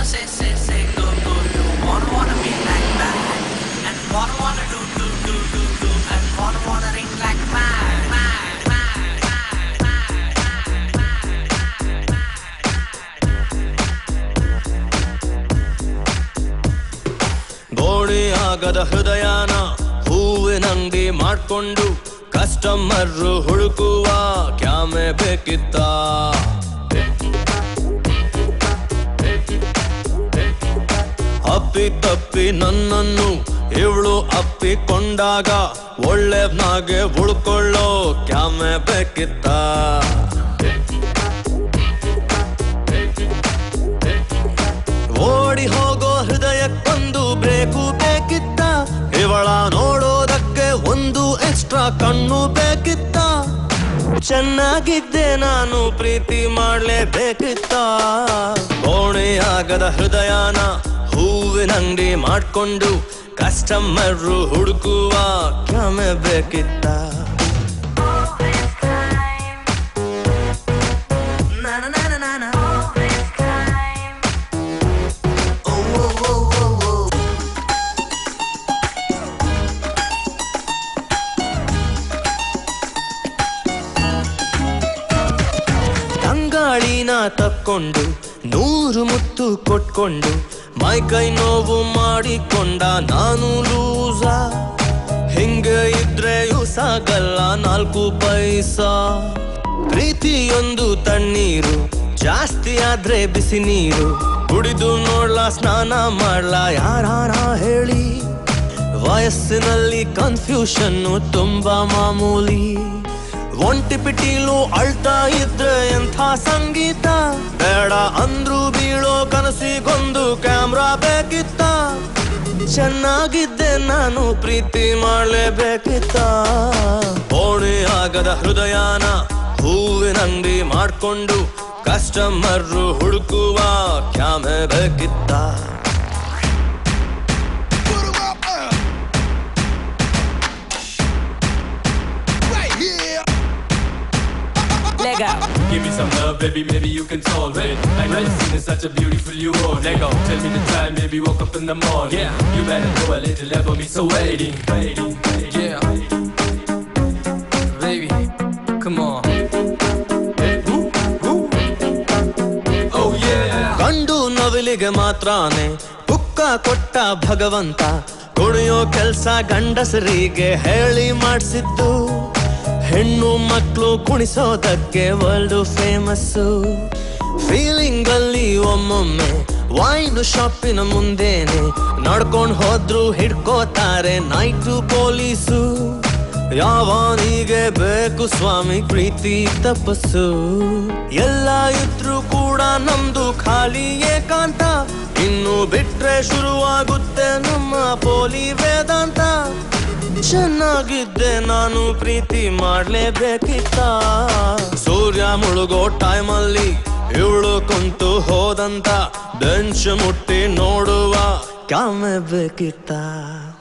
say, say, say, go, go, do. Wanna, wanna be like that. And wanna, wanna do, do, do, do, do. And wanna, wanna ring like mad, mad, mad, mad, mad, mad, ಗೋಡಿ ಆಗದ ಹೃದಯನ ಹೂವಿನಂಗಡಿ ಮಾಡ್ಕೊಂಡು customer ಹುಡುಕುವ ಕ್ಯಾಮೆ ಬೇಕಿತ್ತ ಅಪ್ಪಿ ತಪ್ಪಿ ನನ್ನನ್ನು ಇವಳು ಅಪ್ಪಿಕೊಂಡಾಗ ಒಳ್ಳೆವ್ನಾಗೆ ಉಳ್ಕೊಳ್ಳೋ ಕ್ಯಾಮೆ ಬೇಕಿತ್ತ ಓಡಿ ಹೋಗೋ ಹೃದಯಕ್ಕೊಂದು break ಬೇಕಿತ್ತ ಇವಳ ನೋಡೋದಕ್ಕೆ ಒಂದು ಎಕ್ಸ್ಟ್ರಾ ಕಣ್ಣು ಬೇಕಿತ್ತ ಚೆನ್ನಾಗಿದ್ದೆ ನಾನು ಪ್ರೀತಿ ಮಾಡ್ಲೇಬೇಕಿತ್ತ ಆಗದ ಹೃದಯನ ಹೂವಿನಂಗಡಿ ಮಾಡ್ಕೊಂಡು ಕಸ್ಟಮರ್ ಹುಡುಕುವ ಕ್ರಮೆ ಬೇಕಿತ್ತ Na na na na na na. ತಂಗಾಳಿನ ತಕ್ಕೊಂಡು ನೂರು ಮುತ್ತು ಕೊಟ್ಕೊಂಡು ಮೈ ಕೈ ನೋವು ಮಾಡಿಕೊಂಡ ನಾನು ಲೂಸ ಹಿಂಗೆ ಇದ್ರೆ ಸಾಗಲ್ಲ ನಾಲ್ಕು ಪೈಸಾ ಪ್ರೀತಿಯೊಂದು ತಣ್ಣೀರು ಜಾಸ್ತಿ ಆದ್ರೆ ಬಿಸಿ ನೀರು ಕುಡಿದು ನೋಡ್ಲಾ ಸ್ನಾನ ಮಾಡ್ಲಾ ಯಾರಾರ ಹೇಳಿ ವಯಸ್ಸಿನಲ್ಲಿ ಕನ್ಫ್ಯೂಷನ್ನು ತುಂಬಾ ಮಾಮೂಲಿ ಒಂಟಿ ಪಿಟೀಲು ಅಳ್ತಾ ಇದ್ರೆ ಎಂಥ ಸಂಗೀತ ಬೇಡ ಅಂದ್ರು ಬೀಳೋ ಕನಸಿಗೊಂದು ಕ್ಯಾಮ್ರಾ ಬೇಕಿತ್ತ ಚೆನ್ನಾಗಿದ್ದೆ ನಾನು ಪ್ರೀತಿ ಮಾಡಲೇಬೇಕಿತ್ತ ಓಣಿ ಆಗದ ಹೃದಯನ ಹೂವಿನಂಗಡಿ ಮಾಡ್ಕೊಂಡು ಕಸ್ಟಮರ್ ಹುಡುಕುವ ಕ್ಯಾಮೆ ಬೇಕಿತ್ತ Put 'em up, uh. Right here. Lego. Give me some love, baby, maybe you can solve it. I know you've seen such a beautiful you are. Lego, tell me the time, maybe woke up in the morning. Yeah, you better go a little love me, so waiting, waiting, waiting. Yeah. Baby, come on. Oh yeah. ಗಂಡು ನವಿಲಿಗೆ ಮಾತ್ರಾನೆ ಪುಕ್ಕ ಕೊಟ್ಟ ಭಗವಂತ ಕುಣಿಯೋ ಕೆಲ್ಸ ಗಂಡಸರಿಗೆ ಹೇಳಿ ಮಾಡಿಸಿದ್ದು ಹೆಣ್ಣು ಮಕ್ಕಳು ಕುಣಿಸೋದಕ್ಕೆ world famous feeling ಅಲ್ಲಿ ಒಮ್ಮೊಮ್ಮೆ ವೈನ್ ಶಾಪಿನ ಮುಂದೇನೆ ನಡ್ಕೊಂಡ್ ಹೋದ್ರು ಹಿಡ್ಕೋತಾರೆ ನೈಟು ಪೊಲೀಸು ಯಾವನಿಗೆ ಬೇಕು ಸ್ವಾಮಿ ಪ್ರೀತಿ ತಪಸ್ಸು ಎಲ್ಲ ಇದ್ರು ಕೂಡ ನಮ್ದು ಖಾಲಿ ಏಕಾಂತ ಇನ್ನು ಬಿಟ್ರೆ ಶುರುವಾಗುತ್ತೆ ನಮ್ಮ ಪೋಲಿ ವೇದಾಂತ ಚೆನ್ನಾಗಿದ್ದೆ ನಾನು ಪ್ರೀತಿ ಮಾಡ್ಲೇಬೇಕಿತ್ತ ಸೂರ್ಯ ಮುಳುಗೋ ಟೈಮಲ್ಲಿ ಇವಳು ಕುಂತು ಹೋದಂತ ಬೆಂಚ್ ಮುಟ್ಟಿ ನೋಡುವ ಕಾಮೆ ಬೇಕಿತ್ತ